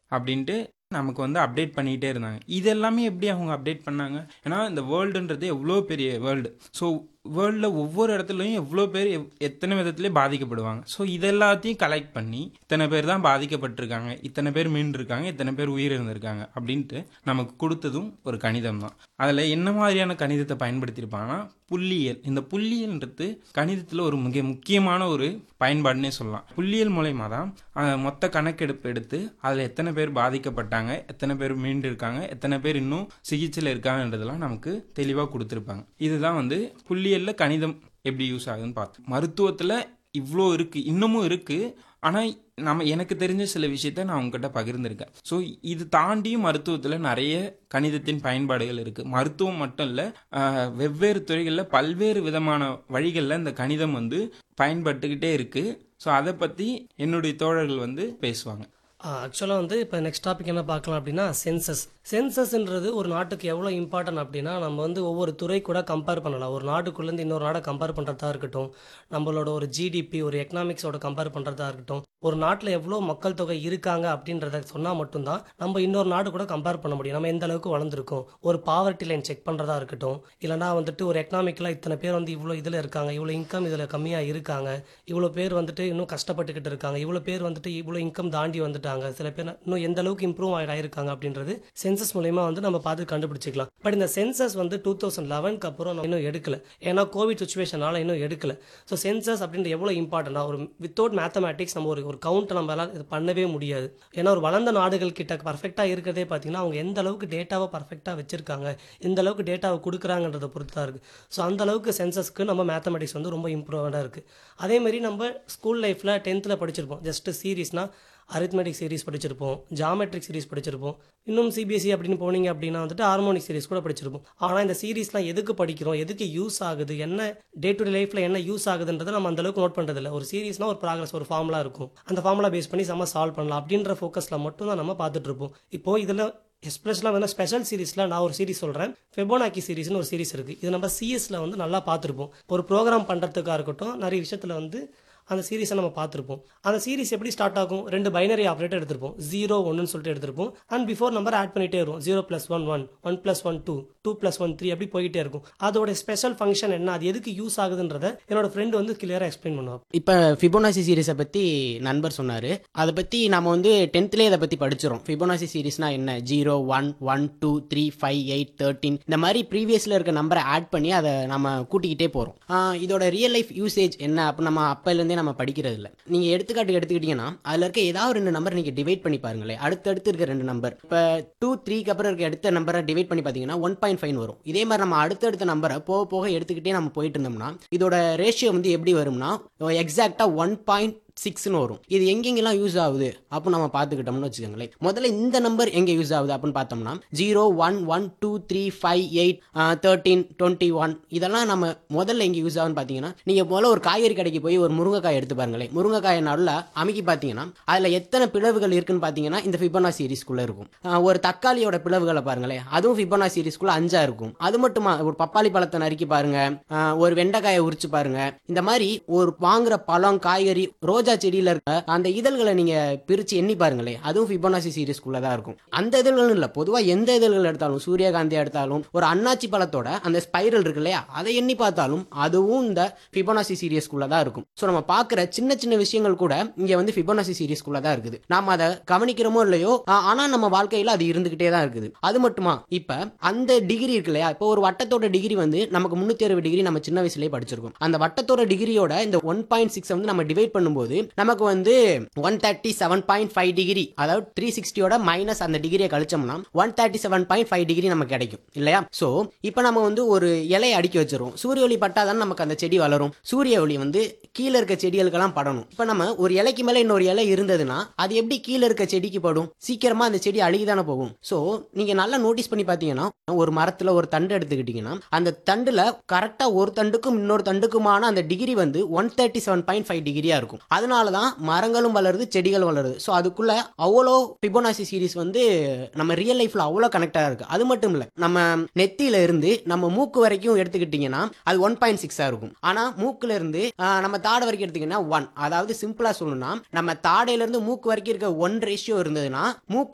அப்படின்ட்டு நமக்கு வந்து அப்டேட் பண்ணிகிட்டே இருந்தாங்க இது எல்லாமே எப்படி அவங்க அப்டேட் பண்ணாங்க ஏன்னா இந்த வேர்ல்டுன்றது எவ்வளோ பெரிய வேர்ல்டு ஸோ வேர்ல்டில் ஒவ்வொரு இடத்துலையும் எவ்வளோ பேர் எவ்- எத்தனை விதத்துலேயே பாதிக்கப்படுவாங்க ஸோ இது எல்லாத்தையும் கலெக்ட் பண்ணி இத்தனை பேர் தான் பாதிக்கப்பட்டிருக்காங்க இத்தனை பேர் மீண்டு இருக்காங்க இத்தனை பேர் உயிர் இருந்திருக்காங்க அப்படின்ட்டு நமக்கு கொடுத்ததும் ஒரு கணிதம் தான் அதில் என்ன மாதிரியான கணிதத்தை பயன்படுத்தியிருப்பாங்கன்னா புள்ளியியல் இந்த புள்ளியல்ன்றது கணிதத்தில் ஒரு மிக முக்கியமான ஒரு பயன்பாடுனே சொல்லலாம் புள்ளியியல் மூலயமா தான் அஹ், மொத்த கணக்கெடுப்பு எடுத்து அதில் எத்தனை பேர் பாதிக்கப்பட்டாங்க எத்தனை பேர் மீண்டு இருக்காங்க எத்தனை பேர் இன்னும் சிகிச்சையில் இருக்காங்கன்றதெல்லாம் நமக்கு தெளிவாக கொடுத்துருப்பாங்க இதுதான் வந்து புள்ளியியலில் கணிதம் எப்படி யூஸ் ஆகுதுன்னு பார்த்தோம் மருத்துவத்தில் இவ்வளோ இருக்குது இன்னமும் இருக்குது ஆனால் நம்ம எனக்கு தெரிஞ்ச சில விஷயத்த நான் உங்ககிட்ட பகிர்ந்திருக்கேன் ஸோ இது தாண்டியும் மருத்துவத்தில் நிறைய கணிதத்தின் பயன்பாடுகள் இருக்குது மருத்துவம் மட்டும் இல்லை வெவ்வேறு துறைகளில் பல்வேறு விதமான வழிகளில் இந்த கணிதம் வந்து பயன்பட்டுக்கிட்டே இருக்குது ஸோ அதை பற்றி என்னுடைய தோழர்கள் வந்து பேசுவாங்க ஆக்சுவலாக வந்து இப்போ நெக்ஸ்ட் டாபிக் என்ன பார்க்கலாம் அப்படின்னா சென்சஸ் சென்சஸ்ன்றது ஒரு நாட்டுக்கு எவ்வளோ இம்பார்ட்டன்ட் அப்படின்னா நம்ம வந்து ஒவ்வொரு துறை கூட கம்பேர் பண்ணலாம் ஒரு நாட்டுக்குள்ளேருந்து இன்னொரு நாடை கம்பேர் பண்ணுறதா இருக்கட்டும் நம்மளோட ஒரு ஜிடிபி ஒரு எக்கனாமிக்ஸோட கம்பேர் பண்ணுறதா இருக்கட்டும் ஒரு நாட்டில் எவ்வளோ மக்கள் தொகை இருக்காங்க அப்படின்றத சொன்னால் மட்டும்தான் நம்ம இன்னொரு நாடு கூட கம்பேர் பண்ண முடியும் நம்ம எந்த அளவுக்கு வளர்ந்துருக்கோம் ஒரு பாவர்ட்டி லைன் செக் பண்ணுறதா இருக்கட்டும் இல்லைனா வந்துட்டு ஒரு எக்கனாமிக்கலாக இத்தனை பேர் வந்து இவ்வளோ இதில் இருக்காங்க இவ்வளோ இன்கம் இதில் கம்மியாக இருக்காங்க இவ்வளோ பேர் வந்துட்டு இன்னும் கஷ்டப்பட்டுக்கிட்டு இருக்காங்க இவ்வளோ பேர் வந்துட்டு இவ்வளோ இன்கம் தாண்டி வந்துட்டாங்க சில பேர் இன்னும் எந்த அளவுக்கு இம்ப்ரூவ் ஆகிருக்காங்க அப்படின்றது சென்சஸ் மூலயமா வந்து நம்ம பார்த்து கண்டுபிடிச்சிக்கலாம் பட் இந்த சென்சஸ் வந்து டூ தௌசண்ட் லெவனுக்கு அப்புறம் நம்ம இன்னும் எடுக்கல ஏன்னா கோவிட் சுச்சுவேஷனால இன்னும் எடுக்கல ஸோ சென்சஸ் அப்படின்ற எவ்வளோ இம்பார்ட்டன்டா ஒரு வித்தவுட் மேத்தமேட்டிக்ஸ் நம்ம ஒரு ஒரு கவுண்ட் நம்மளால இது பண்ணவே முடியாது ஏன்னா ஒரு வளர்ந்த நாடுகள் கிட்ட பர்ஃபெக்டாக இருக்கிறதே பார்த்தீங்கன்னா அவங்க எந்த அளவுக்கு டேட்டாவை பர்ஃபெக்டாக வச்சிருக்காங்க எந்த அளவுக்கு டேட்டாவை கொடுக்குறாங்கன்றதை பொறுத்து தான் இருக்குது ஸோ அந்த அளவுக்கு சென்சஸ்க்கு நம்ம மேத்தமெட்டிக்ஸ் வந்து ரொம்ப இம்ப்ரூவ்டாக இருக்குது அதே மாதிரி நம்ம ஸ்கூல் லைஃப்பில் டென்த்தில் படிச்சிருப்போம் ஜஸ்ட் சீரீஸ்னால் அரித்மெட்டிக் சீரிஸ் படிச்சிருப்போம் ஜாமெட்ரிக் சீரிஸ் படிச்சிருப்போம் இன்னும் சிபிஎஸ்சி அப்படின்னு போனீங்க அப்படின்னா வந்துட்டு ஹார்மோனிக் சீரிஸ் கூட படிச்சிருப்போம் ஆனால் இந்த சீரிஸ்லாம் எதுக்கு படிக்கிறோம் எதுக்கு யூஸ் ஆகுது என்ன டே டு டே லைஃப்பில் என்ன யூஸ் ஆகுதுன்றதை நம்ம அந்த அளவுக்கு நோட் பண்ணுறதில்ல ஒரு சீரிஸ்னால் ஒரு ப்ராக்ரஸ் ஒரு ஃபார்முலா இருக்கும் அந்த ஃபார்முலா பேஸ் பண்ணி செம்ம சால்வ் பண்ணலாம் அப்படின்ற ஃபோக்கஸில் மட்டும் தான் நம்ம பார்த்துட்டு இருப்போம் இப்போ இதில் எஸ்பெஷலாக வந்து ஸ்பெஷல் சீரிஸில் நான் ஒரு சீரிஸ் சொல்கிறேன் ஃபெபோனாக்கி சீரிஸ்னு ஒரு சீரிஸ் இருக்குது இது நம்ம சிஎஸ்ல வந்து நல்லா பார்த்துருப்போம் ஒரு ப்ரோக்ராம் பண்ணுறதுக்காக இருக்கட்டும் நிறைய விஷயத்தில் வந்து அந்த சீரிஸை நம்ம பார்த்துருப்போம் அந்த சீரிஸ் எப்படி ஸ்டார்ட் ஆகும் ரெண்டு பைனரி ஆப்ரேட்டர் எடுத்திருப்போம் ஜீரோ ஒன்னு சொல்லிட்டு எடுத்திருப்போம் அண்ட் பிஃபோர் நம்பர் ஆட் பண்ணிட்டே வரும் zero plus one one one plus one two two plus one three அப்படி போயிட்டே இருக்கும் அதோட ஸ்பெஷல் ஃபங்க்ஷன் என்ன அது எதுக்கு யூஸ் ஆகுதுன்றத என்னோட ஃப்ரெண்ட் வந்து கிளியராக எக்ஸ்பிளைன் பண்ணுவார் இப்போ ஃபிபோனாசி சீரிஸை பற்றி நண்பர் சொன்னார் அதை பற்றி நம்ம வந்து டென்த்லேயே இதை பற்றி படிச்சிடும் ஃபிபோனாசி சீரிஸ்னா என்ன zero one one two three five eight thirteen இந்த மாதிரி ப்ரீவியஸில் இருக்க நம்பரை ஆட் பண்ணி அதை நம்ம கூட்டிக்கிட்டே போகிறோம் இதோட ரியல் லைஃப் யூசேஜ் என்ன அப்போ நம்ம அப்போலேருந்தே நம்ம படிக்கிறது இல்லை நீங்கள் எடுத்துக்காட்டுக்கு எடுத்துக்கிட்டிங்கன்னா அதில் இருக்க ஏதாவது ரெண்டு நம்பர் நீங்கள் டிவைட் பண்ணி பாருங்களேன் அடுத்தடுத்து இருக்க ரெண்டு நம்பர் இப்போ டூ த்ரீக்கு அப்புறம் இருக்க அடுத்த நம்பரை டிவைட் பண்ணி பார்த்தீங்கன்னா ஒன் பாயிண்ட் ஃபைவ் வரும் இதே மாதிரி நம்ம அடுத்தடுத்த நம்பரை போக போக எடுத்துக்கிட்டே நம்ம போயிட்டு இருந்தோம்னா இதோட ரேஷியோ வந்து எப்படி வரும்னா எக்ஸாக்டாக ஒன் பாயிண்ட் சிக்ஸ்னு வரும் இது எங்கெங்கெல்லாம் யூஸ் ஆகுது அப்போ நம்ம பார்த்துக்கிட்டோம்னு வச்சுக்கோங்களேன் முதல்ல இந்த நம்பர் எங்கே யூஸ் ஆகுது அப்படின்னு பார்த்தோம்னா zero one one two three five eight thirteen twenty one இதெல்லாம் நம்ம முதல்ல எங்கே யூஸ் ஆகுதுன்னு பார்த்தீங்கன்னா நீங்கள் முதல்ல ஒரு காய்கறி கடைக்கு போய் ஒரு முருங்கைக்காய் எடுத்து பாருங்களேன் முருங்கைக்காயை நடுவில் அமைக்கி பார்த்தீங்கன்னா அதில் எத்தனை பிளவுகள் இருக்குன்னு பார்த்தீங்கன்னா இந்த ஃபிபனா சீரிஸ்குள்ளே இருக்கும் ஆஹ் ஒரு தக்காளியோட பிளவுகளை பாருங்களேன் அதுவும் ஃபிபனா சீரிஸ்குள்ளே அஞ்சா இருக்கும் அது மட்டுமா ஒரு பப்பாளி பழத்தை நறுக்கி பாருங்க ஆஹ் ஒரு வெண்டைக்காயை உரிச்சு பாருங்க இந்த மாதிரி ஒரு வாங்குற பழம் காய்கறி ரோஜா செடியில இருக்க அந்த இதழ்களை நீங்க பிரிச்சு எண்ணி பாருங்களேன் அதுவும் ஃபிபோனாசி சீரிஸ்குள்ள தான் இருக்கும் அந்த இதழ்கள் இல்ல பொதுவா எந்த இதழ்கள் எடுத்தாலும் சூரியகாந்தி எடுத்தாலும் ஒரு அன்னாச்சி பழத்தோட அந்த ஸ்பைரல் இருக்கு இல்லையா அதை எண்ணி பார்த்தாலும் அதுவும் இந்த ஃபிபோனாசி சீரியஸ்குள்ள தான் இருக்கும் ஸோ நம்ம பார்க்குற சின்ன சின்ன விஷயங்கள் கூட இங்க வந்து ஃபிபோனாசி சீரிஸ்குள்ள தான் இருக்குது நாம அதை கவனிக்கிறோமோ இல்லையோ ஆ- ஆனா நம்ம வாழ்க்கையில அது இருந்துகிட்டே தான் இருக்குது அது மட்டுமா இப்ப அந்த டிகிரி இருக்கு இல்லையா இப்போ ஒரு வட்டத்தோட டிகிரி வந்து நமக்கு முன்னூத்தி அறுபது டிகிரி நம்ம சின்ன வயசுலயே படிச்சிருக்கோம் அந்த வட்டத்தோட டிகிரியோட இந்த ஒன் பாயிண்ட் சிக்ஸ் வந்து நம்ம டிவைட் பண்ணும்போது நமக்கு வந்து one thirty seven point five degree அதாவது த்ரீ சிக்ஸ்டியோட மைனஸ் அந்த டிகிரியை கழிச்சோம்னா one thirty seven point five degree நமக்கு கிடைக்கும் இல்லையா ஸோ இப்போ நம்ம வந்து ஒரு இலையை அடுக்கி வச்சிரும் சூரிய ஒளி பட்டாதான் நமக்கு அந்த செடி வளரும் சூரிய ஒளி வந்து கீழே இருக்க செடிகளுக்கெல்லாம் படணும் இப்போ நம்ம ஒரு இலைக்கு மேலே இன்னொரு இலை இருந்ததுன்னா அது எப்படி கீழே இருக்க செடிக்கு படும் சீக்கிரமா அந்த செடி அழுகி தானே போகும் ஸோ நீங்க நல்லா நோட்டீஸ் பண்ணி பார்த்தீங்கன்னா ஒரு மரத்துல ஒரு தண்டு எடுத்துக்கிட்டீங்கன்னா அந்த தண்டுல கரெக்டா ஒரு தண்டுக்கும் இன்னொரு தண்டுக்குமான அந்த டிகிரி வந்து one thirty seven point five டிகிரியா இருக்கும் அதனால தான் மரங்களும் வளருது செடிகள் வளருது ஸோ அதுக்குள்ள அவ்வளோ பிபோனாசி சீரிஸ் வந்து நம்ம ரியல் லைஃப்ல அவ்வளோ கனெக்டடாக இருக்கு அது மட்டும் இல்லை நம்ம நெத்தியில இருந்து நம்ம மூக்கு வரைக்கும் எடுத்துக்கிட்டீங்கன்னா அது ஒன் பாயிண்ட் சிக்ஸாக இருக்கும் ஆனா மூக்குல இருந்து ஆஹ், நம்ம தாடை வரைக்கும் எடுத்தீங்கன்னா ஒன் அதாவது சிம்பிளா சொல்லணும்னா நம்ம தாடையில இருந்து மூக்கு வரைக்கும் இருக்க ஒன் ரேஷியோ இருந்ததுன்னா மூக்கு